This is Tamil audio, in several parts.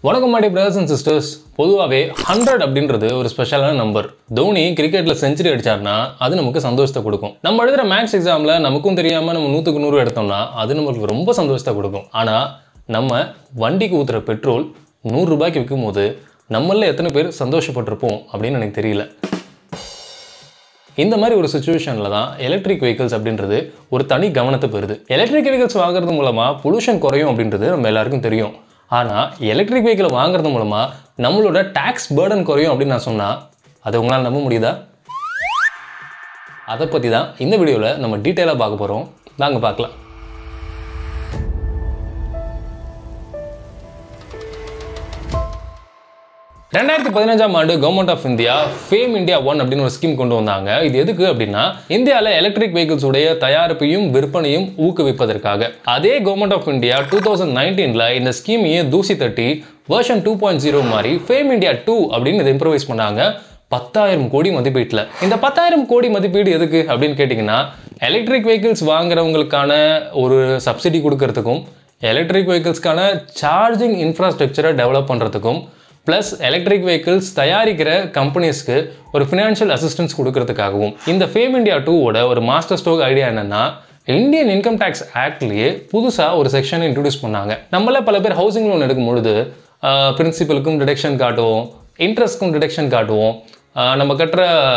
வணக்கம் மாடி பிரதர்ஸ் அண்ட் சிஸ்டர்ஸ் பொதுவாகவே ஹண்ட்ரட் அப்படின்றது ஒரு ஸ்பெஷலான நம்பர் தோனி கிரிக்கெட்டில் செஞ்சுரி அடிச்சார்னா அது நமக்கு சந்தோஷத்தை கொடுக்கும் நம்ம எழுதுகிற மேக்ஸ் எக்ஸாமில் நமக்கும் தெரியாமல் நம்ம நூற்றுக்கு நூறு எடுத்தோம்னா அது நமக்கு ரொம்ப சந்தோஷத்தை கொடுக்கும் ஆனால் நம்ம வண்டிக்கு ஊற்றுற பெட்ரோல் நூறு ரூபாய்க்கு விற்கும் போது நம்மள எத்தனை பேர் சந்தோஷப்பட்டிருப்போம் அப்படின்னு எனக்கு தெரியல இந்த மாதிரி ஒரு சுச்சுவேஷனில் தான் எலக்ட்ரிக் வெஹிக்கிள்ஸ் அப்படின்றது ஒரு தனி கவனத்தை பெறுது எலக்ட்ரிக் வெஹிக்கிள்ஸ் வாங்குறது மூலமாக பொல்யூஷன் குறையும் அப்படின்றது நம்ம எல்லாருக்கும் தெரியும் ஆனால் எலக்ட்ரிக் வெஹிக்கிள் வாங்குறது மூலமாக நம்மளோட டேக்ஸ் பேர்டன் குறையும் அப்படின்னு நான் சொன்னால் அதை உங்களால் நம்ப முடியுதா அதை பற்றி தான் இந்த வீடியோவில் நம்ம டீட்டெயிலாக பார்க்க போகிறோம் வாங்க பார்க்கலாம் ரெண்டாயிரத்தி பதினஞ்சாம் ஆண்டு government of India FAME India one அப்படின்னு ஒரு ஸ்கீம் கொண்டு வந்தாங்க இது எதுக்கு அப்படின்னா இந்தியாவில் எலக்ட்ரிக் வெஹிக்கிள்ஸ் உடைய தயாரிப்பையும் விற்பனையும் ஊக்குவிப்பதற்காக அதே government of India two thousand நைன்டீனில் இந்த ஸ்கீமையே தூசி தட்டி வெர்ஷன் டூ பாயிண்ட் ஜீரோ மாதிரி ஃபேம் இந்தியா டூ அப்படின்னு இதை இம்ப்ரவைஸ் பண்ணாங்க பத்தாயிரம் கோடி மதிப்பீட்டில் இந்த பத்தாயிரம் கோடி மதிப்பீடு எதுக்கு அப்படின்னு கேட்டிங்கன்னா எலக்ட்ரிக் வெஹிக்கிள்ஸ் வாங்குறவங்களுக்கான ஒரு சப்சிடி கொடுக்கறதுக்கும் எலக்ட்ரிக் வெஹிக்கிள்ஸ்க்கான சார்ஜிங் இன்ஃப்ராஸ்ட்ரக்சரை டெவலப் பண்ணுறதுக்கும் ப்ளஸ் எலக்ட்ரிக் வெஹிக்கிள்ஸ் தயாரிக்கிற கம்பெனிஸ்க்கு ஒரு ஃபினான்ஷியல் அசிஸ்டன்ஸ் கொடுக்கறதுக்காகவும் இந்த ஃபேம் இந்தியா டூவோட ஒரு மாஸ்டர் ஸ்ட்ரோக் ஐடியா என்னன்னா இந்தியன் இன்கம் டேக்ஸ் ஆக்ட்லேயே புதுசாக ஒரு செக்ஷனை இன்ட்ரடியூஸ் பண்ணாங்க நம்மள பல பேர் ஹவுசிங் லோன் எடுக்கும் பொழுது பிரின்சிபலுக்கும் டிடெக்ஷன் காட்டுவோம் இன்ட்ரெஸ்ட்க்கும் டிடெக்ஷன் காட்டுவோம் ஆஹ் நம்ம கட்டுற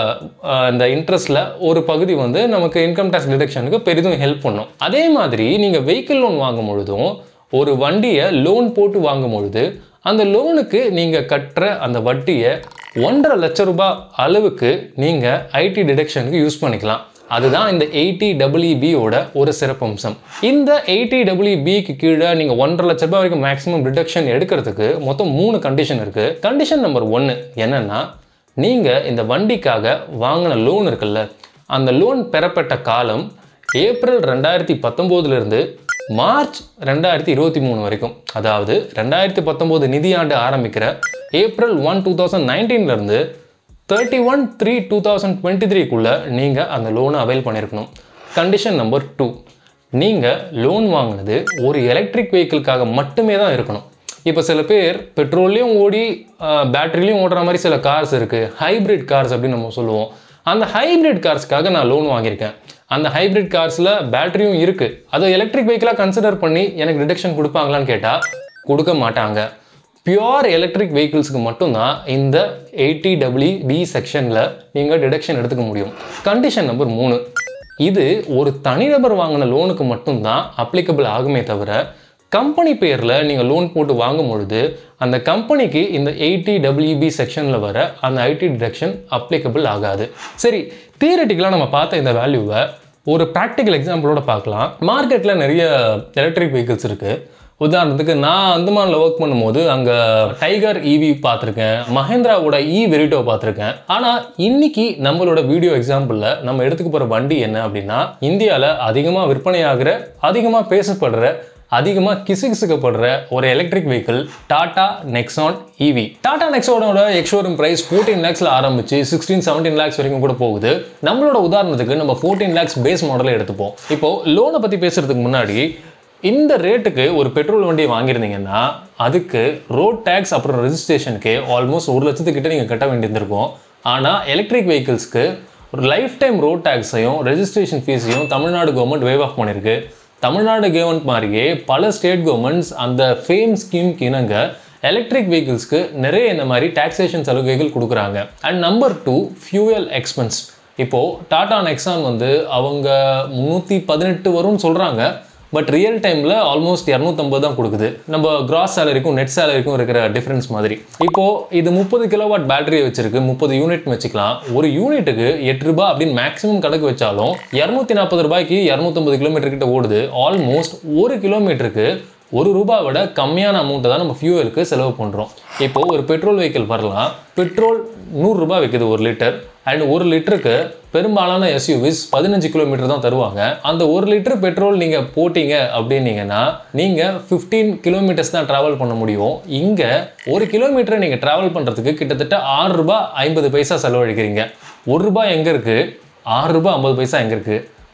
ஆஹ் இந்த இன்ட்ரெஸ்ட்டில் ஒரு பகுதி வந்து நமக்கு இன்கம் டேக்ஸ் டிடெக்ஷனுக்கு பெரிதும் ஹெல்ப் பண்ணும் அதே மாதிரி நீங்கள் வெஹிக்கிள் லோன் வாங்கும் பொழுதும் ஒரு வண்டியை லோன் போட்டு வாங்கும் பொழுது அந்த லோனுக்கு நீங்கள் கட்டுற அந்த வட்டியை ஒன்றரை லட்ச ரூபாய் அளவுக்கு நீங்கள் ஐடி டிடெக்ஷனுக்கு யூஸ் பண்ணிக்கலாம் அதுதான் இந்த எயிட்டி டபிள்யூபியோட ஒரு சிறப்பம்சம் இந்த எயிட்டி டபிள்யூபிக்கு கீழே நீங்கள் ஒன்றரை லட்ச ரூபாய் வரைக்கும் மேக்ஸிமம் டிடக்ஷன் எடுக்கிறதுக்கு மொத்தம் மூணு கண்டிஷன் இருக்குது கண்டிஷன் நம்பர் ஒன்று என்னென்னா நீங்கள் இந்த வண்டிக்காக வாங்கின லோன் இருக்குல்ல அந்த லோன் பெறப்பட்ட காலம் ஏப்ரல் ரெண்டாயிரத்தி பத்தொம்போதுலேருந்து மார்ச் ரெண்டாயிரத்தி இருபத்தி மூணு வரைக்கும் அதாவது ரெண்டாயிரத்தி பத்தொம்போது நிதியாண்டு ஆரம்பிக்கிற ஏப்ரல் ஒன் டூ தௌசண்ட் நைன்டீன்லேருந்து thirty one three two thousand twenty த்ரீக்குள்ளே நீங்கள் அந்த லோனை அவைல் பண்ணியிருக்கணும் கண்டிஷன் நம்பர் டூ நீங்கள் லோன் வாங்கினது ஒரு எலக்ட்ரிக் வெஹிக்கிள்காக மட்டுமே தான் இருக்கணும் இப்போ சில பேர் பெட்ரோல்லையும் ஓடி பேட்டரிலையும் ஓடுற மாதிரி சில கார்ஸ் இருக்குது ஹைப்ரிட் கார்ஸ் அப்படின்னு நம்ம சொல்லுவோம் அந்த ஹைப்ரிட் கார்ஸ்க்காக நான் லோன் வாங்கியிருக்கேன் அந்த ஹைப்ரிட் கார்ஸில் பேட்டரியும் இருக்குது அதை எலக்ட்ரிக் வெஹிக்கிளாக கன்சிடர் பண்ணி எனக்கு டிடக்ஷன் கொடுப்பாங்களான்னு கேட்டால் கொடுக்க மாட்டாங்க பியோர் எலக்ட்ரிக் வெஹிக்கிள்ஸுக்கு மட்டும்தான் இந்த எயிட்டி டபிள்யூ பி செக்ஷனில் நீங்கள் டிடக்ஷன் எடுத்துக்க முடியும் கண்டிஷன் நம்பர் மூணு இது ஒரு தனிநபர் வாங்கின லோனுக்கு மட்டும்தான் அப்ளிகபிள் ஆகுமே தவிர கம்பெனி பேரில் நீங்கள் லோன் போட்டு வாங்கும் பொழுது அந்த கம்பெனிக்கு இந்த எயிட்டி டபிள்யூபி செக்ஷனில் வர அந்த ஐடி டிடக்ஷன் அப்ளிகபிள் ஆகாது சரி தியரட்டிக்கலாக நம்ம பார்த்த இந்த வேல்யூவை ஒரு ப்ராக்டிக்கல் எக்ஸாம்பிளோட பார்க்கலாம் மார்க்கெட்டில் நிறைய எலக்ட்ரிக் வெஹிக்கிள்ஸ் இருக்குது உதாரணத்துக்கு நான் அந்தமானில் ஒர்க் பண்ணும்போது அங்கே டைகர் இவி பார்த்துருக்கேன் மஹேந்திராவோட இ வெரிட்டோ பார்த்துருக்கேன் ஆனால் இன்னைக்கு நம்மளோட வீடியோ எக்ஸாம்பிளில் நம்ம எடுத்துக்க போகிற வண்டி என்ன அப்படின்னா இந்தியாவில் அதிகமாக விற்பனையாகிற அதிகமாக பேசப்படுற அதிகமாக கிசுகிசுக்கப்படுற ஒரு electric vehicle Tata Nexon EV Tata நெக்ஸானோட எக்ஷோரூம் பிரைஸ் ஃபோர்டீன் லேக்ஸில் ஆரம்பிச்சு சிக்ஸ்டீன் செவன்டீன் லேக்ஸ் வரைக்கும் கூட போகுது நம்மளோட உதாரணத்துக்கு நம்ம ஃபோர்டீன் லேக்ஸ் பேஸ் மாடலை எடுத்துப்போம் இப்போ லோனை பற்றி பேசுறதுக்கு முன்னாடி இந்த ரேட்டுக்கு ஒரு பெட்ரோல் வண்டியை வாங்கியிருந்தீங்கன்னா அதுக்கு ரோட் டேக்ஸ் அப்புறம் ரெஜிஸ்ட்ரேஷனுக்கு ஆல்மோஸ்ட் ஒரு லட்சத்துக்கிட்ட நீங்கள் கட்ட வேண்டியிருந்திருக்கும் ஆனால் எலக்ட்ரிக் வெஹிக்கிள்ஸ்க்கு ஒரு லைஃப் டைம் ரோட் டேக்ஸையும் ரெஜிஸ்ட்ரேஷன் ஃபீஸையும் தமிழ்நாடு கவர்மெண்ட் வேவ் ஆஃப் பண்ணியிருக்கு தமிழ்நாடு கவர்மெண்ட் மாதிரியே பல ஸ்டேட் கவர்மெண்ட்ஸ் அந்த ஃபேம் ஸ்கீம்க்கு இணங்க எலக்ட்ரிக் வெஹிக்கிள்ஸ்க்கு நிறைய இந்த மாதிரி டாக்ஸேஷன் சலுகைகள் கொடுக்குறாங்க and number two fuel expense இப்போது டாடா நெக்ஸான் வந்து அவங்க முந்நூற்றி பதினெட்டு வரும்னு சொல்கிறாங்க பட் ரியல் டைமில் ஆல்மோஸ்ட் இரநூத்தம்பது தான் கொடுக்குது நம்ம கிராஸ் சேலரிக்கும் நெட் சேலரிக்கும் இருக்கிற டிஃப்ரென்ஸ் மாதிரி இப்போது இது முப்பது கிலோவாட் பேட்டரி வச்சிருக்கு முப்பது யூனிட் வச்சுக்கலாம் ஒரு யூனிட்டுக்கு எட்டு ரூபாய் அப்படின்னு மேக்ஸிமம் கணக்கு வச்சாலும் இரநூத்தி நாற்பது ரூபாய்க்கு இரநூத்தம்பது கிலோமீட்டர் கிட்ட ஓடுது ஆல்மோஸ்ட் ஒரு கிலோமீட்டருக்கு ஒரு ரூபாய் விட கம்மியான அமௌண்ட்டை தான் நம்ம ஃபியூவலுக்கு செலவு பண்ணுறோம் இப்போது ஒரு பெட்ரோல் வெஹிக்கிள் வரலாம் பெட்ரோல் நூறுரூபா விற்குது ஒரு லிட்டர் அண்ட் ஒரு லிட்டருக்கு பெரும்பாலான எஸ்யூவிஸ் பதினஞ்சு கிலோமீட்டர் தான் தருவாங்க அந்த ஒரு லிட்டர் பெட்ரோல் நீங்கள் போட்டீங்க அப்படின்னீங்கன்னா நீங்கள் ஃபிஃப்டீன் கிலோமீட்டர்ஸ் தான் ட்ராவல் பண்ண முடியும் இங்கே ஒரு கிலோமீட்டரை நீங்கள் ட்ராவல் பண்ணுறதுக்கு கிட்டத்தட்ட ஆறு ரூபாய் ஐம்பது பைசா செலவழிக்கிறீங்க ஒரு ரூபாய் எங்கே இருக்குது ஆறு ரூபாய் ஐம்பது பைசா எங்கே இருக்குது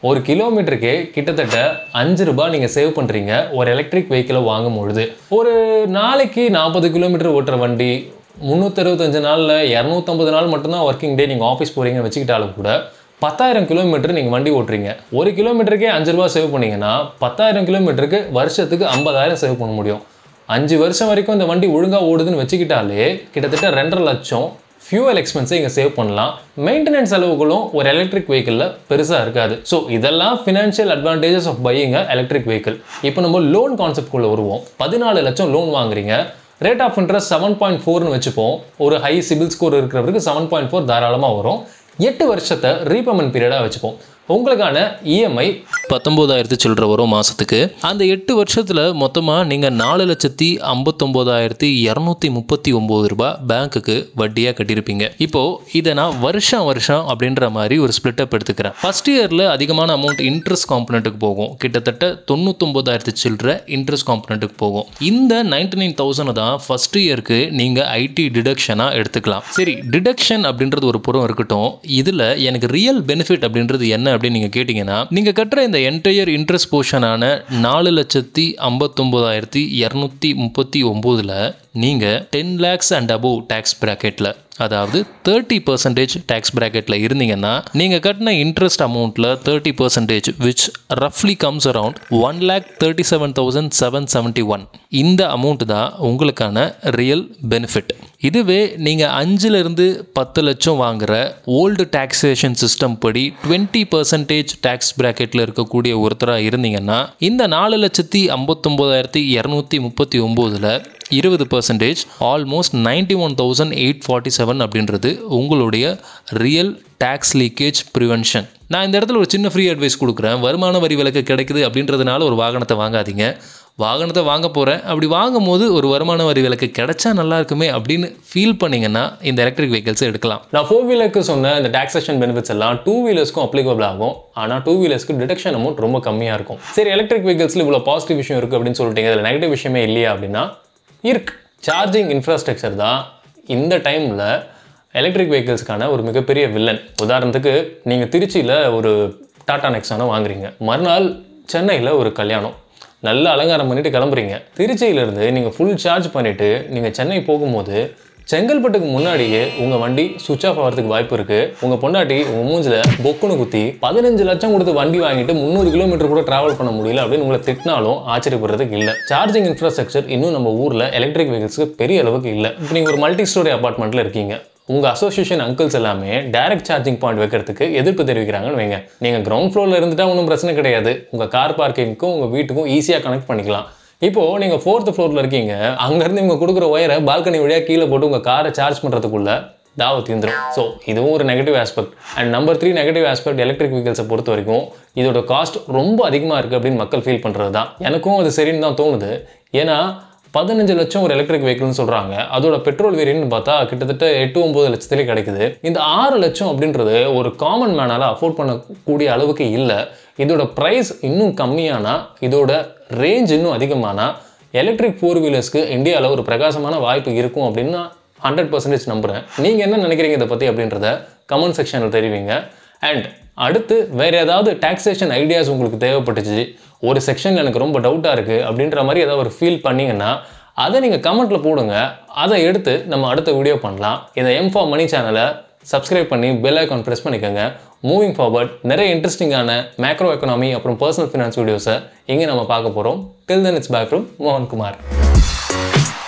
ஒரு கிலோமீட்டருக்கு கிட்டத்தட்ட அஞ்சு ரூபாய் நீங்கள் சேவ் பண்ணுறீங்க ஒரு எலக்ட்ரிக் வெஹிக்கிளை வாங்கும் பொழுது ஒரு நாளைக்கு நாற்பது கிலோமீட்டர் ஓட்டுற வண்டி முந்நூற்றறுபத்தஞ்சு நாளில் இரநூத்தம்பது நாள் மட்டும்தான் ஒர்க்கிங் டே நீங்கள் ஆஃபீஸ் போகிறீங்கன்னு வச்சுக்கிட்டாலும் கூட பத்தாயிரம் கிலோமீட்டர் நீங்கள் வண்டி ஓட்டுறீங்க ஒரு கிலோமீட்டருக்கே அஞ்சு ரூபா சேவ் பண்ணீங்கன்னா பத்தாயிரம் கிலோமீட்டருக்கு வருஷத்துக்கு ஐம்பதாயிரம் சேவ் பண்ண முடியும் அஞ்சு வருஷம் வரைக்கும் இந்த வண்டி ஒழுங்காக ஓடுதுன்னு வச்சுக்கிட்டாலே கிட்டத்தட்ட ரெண்டரை லட்சம் ஃபியூவல் எக்ஸ்பென்ஸை இங்கே சேவ் பண்ணலாம் மெயின்டெனன்ஸ் செலவுகளும் ஒரு எலக்ட்ரிக் வெஹிக்கிளில் பெருசாக இருக்காது ஸோ இதெல்லாம் financial advantages of buying electric vehicle இப்போ நம்ம லோன் கான்செப்ட்குள்ளே வருவோம் பதினாலு லட்சம் லோன் வாங்குறீங்க rate of interest seven point ஃபோர்னு வச்சுப்போம் ஒரு ஹை சிபில் ஸ்கோர் இருக்கிறவருக்கு செவன் பாயிண்ட் ஃபோர் தாராளமாக வரும் எட்டு வருஷத்தை ரீபேமெண்ட் பீரியடாக வச்சுப்போம் உங்களுக்கான இஎம்ஐ பத்தொம்போதாயிரத்து சில்லற வரும் மாதத்துக்கு அந்த எட்டு வருஷத்தில் மொத்தமாக நீங்கள் நாலு லட்சத்தி ஐம்பத்தொம்போதாயிரத்தி இரநூத்தி முப்பத்தி ஒம்பது ரூபாய் பேங்க்குக்கு வட்டியாக கட்டியிருப்பீங்க இப்போது இதை நான் வருஷம் வருஷம் அப்படின்ற மாதிரி ஒரு ஸ்ப்ளிட் அப் எடுத்துக்கிறேன் ஃபஸ்ட் இயரில் அதிகமான அமௌண்ட் இன்ட்ரெஸ்ட் காம்பனண்ட்டுக்கு போகும் கிட்டத்தட்ட தொண்ணூத்தொம்பதாயிரத்து சில்லற இன்ட்ரெஸ்ட் காம்பனண்ட்டுக்கு போகும் இந்த நைன்டி நைன் தௌசண்ட் தான் ஃபஸ்ட் இயருக்கு நீங்கள் ஐடி டிடக்ஷனாக எடுத்துக்கலாம் சரி டிடக்ஷன் அப்படின்றது ஒரு புறம் இருக்கட்டும் இதில் எனக்கு ரியல் பெனிஃபிட் அப்படின்றது என்ன அப்படின்னு நீங்கள் கேட்டிங்கன்னா நீங்கள் கட்டுற இந்த என்டையர் இன்ட்ரெஸ்ட் போர்ஷனான நாலு லட்சத்தி ஐம்பத்தொம்போதாயிரத்தி இரநூத்தி முப்பத்தி ஒம்போதில் நீங்கள் ten lakhs and above tax ப்ராக்கெட்டில் அதாவது தேர்ட்டி பர்சன்டேஜ் டேக்ஸ் ப்ராக்கெட்டில் இருந்தீங்கன்னா நீங்கள் கட்டின இன்ட்ரெஸ்ட் அமௌண்ட்டில் தேர்ட்டி பர்சன்டேஜ் விச் ரஃப்லி comes around one lakh thirty seven thousand seven seventy one இந்த அமௌண்ட் தான் உங்களுக்கான ரியல் பெனிஃபிட் இதுவே நீங்கள் அஞ்சுலேருந்து பத்து லட்சம் வாங்குற ஓல்டு டாக்ஸேஷன் சிஸ்டம் படி டுவெண்ட்டி பர்சன்டேஜ் டேக்ஸ் ப்ராக்கெட்டில் இருக்கக்கூடிய ஒருத்தராக இருந்தீங்கன்னா இந்த நாலு லட்சத்தி ஐம்பத்தொம்போதாயிரத்தி இரநூத்தி முப்பத்தி ஒம்போதில் இருபது percentage almost ninety one thousand eight forty seven அப்படின்றது உங்களுடைய ரியல் டேக்ஸ் லீக்கேஜ் ப்ரிவென்ஷன் நான் இந்த இடத்துல ஒரு சின்ன ஃப்ரீ அட்வைஸ் கொடுக்குறேன் வருமான வரி விலக்கு கிடைக்குது அப்படின்றதுனால ஒரு வாகனத்தை வாங்காதீங்க வாகனத்தை வாங்க போகிறேன் அப்படி வாங்கும் போது ஒரு வருமான வரி விலக்கு கிடைச்சா நல்லா இருக்குமே அப்படின்னு ஃபீல் பண்ணீங்கன்னா இந்த எலக்ட்ரிக் வெஹிக்கிள்ஸை எடுக்கலாம் நான் ஃபோர் வீலருக்கு சொன்ன இந்த டாக்ஸேஷன் பெனிஃபிட்ஸ் எல்லாம் டூ வீலர்ஸ்க்கும் அப்ளிகபிள் ஆகும் ஆனால் டூ வீலர்ஸ்க்கு டிடக்ஷன் அமௌண்ட் ரொம்ப கம்மியாக இருக்கும் சரி எலக்ட்ரிக் வெஹிக்கிள்ஸில் இவ்வளோ பாசிட்டிவ் விஷயம் இருக்குது அப்படின்னு சொல்லிட்டீங்க அதில் நெகட்டிவ் விஷயமே இல்லையா அப்படின்னா இருக்கு சார்ஜிங் இன்ஃப்ராஸ்ட்ரக்சர் தான் இந்த டைமில் எலக்ட்ரிக் வெஹிக்கிள்ஸ்க்கான ஒரு மிகப்பெரிய வில்லன் உதாரணத்துக்கு நீங்கள் திருச்சியில் ஒரு டாடா நெக்ஸானோ வாங்குறீங்க மறுநாள் சென்னையில் ஒரு கல்யாணம் நல்ல அலங்காரம் பண்ணிட்டு கிளம்புறீங்க திருச்சியிலேருந்து நீங்கள் ஃபுல் சார்ஜ் பண்ணிவிட்டு நீங்கள் சென்னை போகும்போது செங்கல்பட்டுக்கு முன்னாடியே உங்கள் வண்டி சுவிச் ஆஃப் ஆகிறதுக்கு வாய்ப்பு இருக்குது உங்கள் பொண்டாட்டி உங்கள் மூஞ்சில் பொக்குன்னு குத்தி பதினஞ்சு லட்சம் கொடுத்து வண்டி வாங்கிட்டு முந்நூறு கிலோமீட்டர் கூட டிராவல் பண்ண முடியல அப்படின்னு உங்களை திட்டினாலும் ஆச்சரியப்படுறதுக்கு இல்லை சார்ஜிங் இன்ஃப்ராஸ்ட்ரக்சர் இன்னும் நம்ம ஊரில் எலக்ட்ரிக் வெஹிக்கிள்ஸ்க்கு பெரிய அளவுக்கு இல்லை இப்போ நீங்கள் ஒரு மல்டி ஸ்டோரி அப்பார்ட்மெண்ட்டில் இருக்கீங்க உங்கள் அசோசியேஷன் அங்கிள்ஸ் எல்லாமே டைரக்ட் சார்ஜிங் பாயிண்ட் வைக்கிறதுக்கு எதிர்ப்பு தெரிவிக்கிறாங்கன்னு வைங்க நீங்கள் கிரவுண்ட் ஃப்ளோரில் இருந்துட்டா ஒன்றும் பிரச்சனை கிடையாது உங்கள் கார் பார்க்கிங்க்கும் உங்கள் வீட்டுக்கும் ஈஸியாக கனெக்ட் பண்ணிக்கலாம் இப்போது நீங்கள் ஃபோர்த் ஃப்ளோரில் இருக்கீங்க அங்கேருந்து இவங்க கொடுக்குற ஒயரை பால்கனி வழியாக கீழே போட்டு உங்கள் காரை சார்ஜ் பண்ணுறதுக்குள்ள தாவத் தீந்துரும் ஸோ இதுவும் ஒரு negative aspect and number three negative aspect electric வெஹிக்கிள்ஸை பொறுத்த வரைக்கும் இதோட காஸ்ட் ரொம்ப அதிகமாக இருக்குது அப்படின்னு மக்கள் ஃபீல் பண்ணுறது தான் எனக்கும் அது சரின்னு தான் தோணுது ஏன்னா பதினஞ்சு லட்சம் ஒரு எலக்ட்ரிக் வெஹிக்கிள்னு சொல்கிறாங்க அதோட பெட்ரோல் வேரியன்ட்னு பார்த்தா கிட்டத்தட்ட எட்டு ஒம்பது லட்சத்துலேயே கிடைக்குது இந்த ஆறு லட்சம் அப்படின்றது ஒரு காமன் மேனால் அஃபோர்ட் பண்ணக்கூடிய அளவுக்கு இல்லை இதோட ப்ரைஸ் இன்னும் கம்மியானா இதோட ரேஞ்ச் இன்னும் அதிகமானா எலக்ட்ரிக் ஃபோர் வீலர்ஸ்க்கு இந்தியாவில் ஒரு பிரகாசமான வாய்ப்பு இருக்கும் அப்படின்னு நான் ஹண்ட்ரட் பர்சன்டேஜ் நம்புகிறேன் நீங்கள் என்ன நினைக்கிறீங்க இதை பற்றி அப்படின்றத கமெண்ட் செக்ஷனில் தெரிவிங்க அண்ட் அடுத்து வேறு ஏதாவது டாக்ஸேஷன் ஐடியாஸ் உங்களுக்கு தேவைப்பட்டுச்சு ஒரு செக்ஷன் எனக்கு ரொம்ப டவுட்டாக இருக்குது அப்படின்ற மாதிரி ஏதாவது ஒரு ஃபீல் பண்ணீங்கன்னா அதை நீங்கள் கமெண்ட்டில் போடுங்க அதை எடுத்து நம்ம அடுத்த வீடியோ பண்ணலாம் இந்த எம் ஃபார் மணி சேனலை சப்ஸ்கிரைப் பண்ணி பெல் ஐக்கான் ப்ரெஸ் பண்ணிக்கோங்க மூவிங் ஃபார்வர்ட் நிறைய இன்ட்ரெஸ்டிங்கான மேக்ரோ எக்கனாமி அப்புறம் பர்சனல் ஃபினான்ஸ் வீடியோஸை இங்கே நம்ம பார்க்க போகிறோம் till then it's bye from மோகன் குமார்